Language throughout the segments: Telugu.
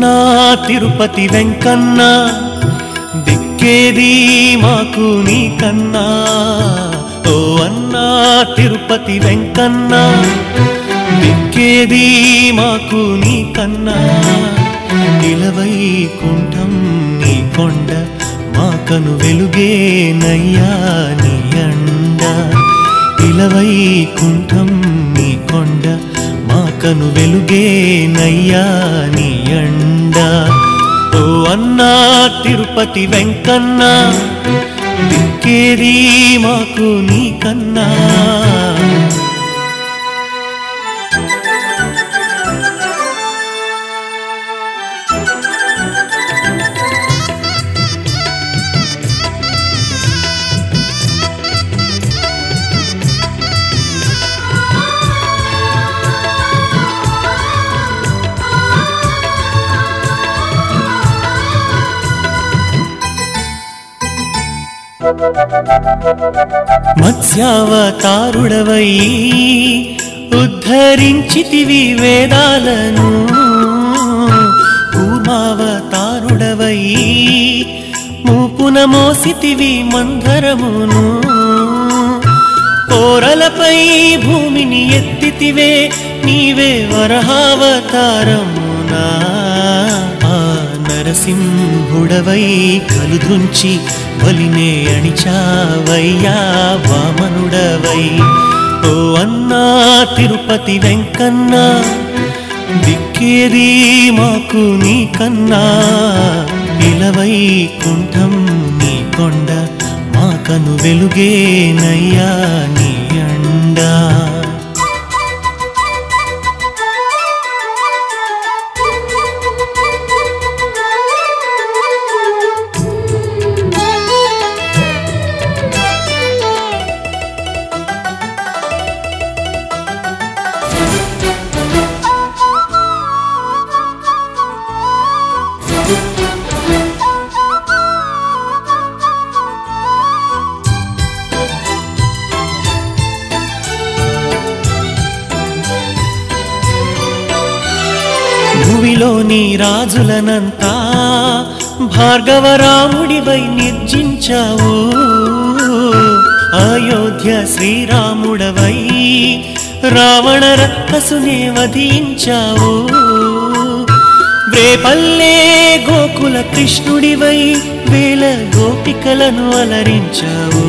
తిరుపతి వెంకన్న దిక్కేది మాకు నీకన్నా ఓ అన్నా తిరుపతి వెంకన్న దిక్కేది మాకు నీకన్నా నిలవైకుంఠం నీ కొండ మాకను వెలుగే నయ్యా నీ అండ ఇలవైకుంఠం నీ కొండ మాకను వెలుగే నయ్యా నీ అండ ఓ అన్నా తిరుపతి వెంకన్న దిక్కేది మాకు నీకన్నా మత్స్యావతారుడవై ఉద్ధరించితివి వేదాలను కూర్మావతారుడవై మూపున మోసితివి మందరమును కోరలపై భూమిని ఎత్తితివే నీవే వరహావతారమునా ఆ నరసింహుడవై కలుదృంచి బలినే అణిచావయ్యా వామనుడవై ఓ అన్నా తిరుపతి వెంకన్న దిక్కేది మాకు నీకన్నా ఇలవై కుంఠం నీ కొండ మాకను వెలుగే నయ్యా నీ అండా భూమిలోని రాజులనంతా భార్గవరాముడివై నిర్జించావు అయోధ్య శ్రీరాముడవై రావణ రక్కసునే వధించావు వేపల్లే గోకుల కృష్ణుడివై వేల గోపికలను అలరించావు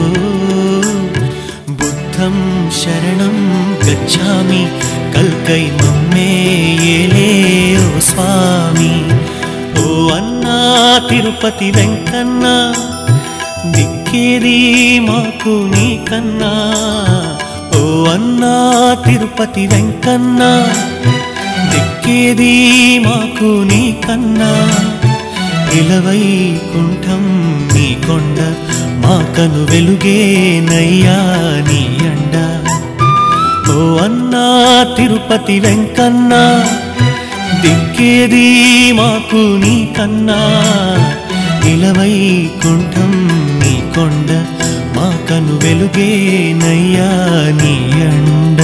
బుద్ధం శరణం గచ్చామి కల్కై మమ్మే ఏలే ఓ స్వామి ఓ అన్నా తిరుపతి వెంకన్న దిక్కేది మాకు నీకన్నా ఓ అన్నా తిరుపతి వెంకన్న దిక్కేది మాకు నీకన్నా ఇలవైకుంఠం నీ కొండ మాకను వెలుగే నయ్యా నీ అండ ఓ అన్నా తిరుపతి వెంకన్న దిక్కేది మాకు నీకన్నా ఇలవైకుంఠం నీ కొండ మాకను వెలుగే నయ్యా నీ అండ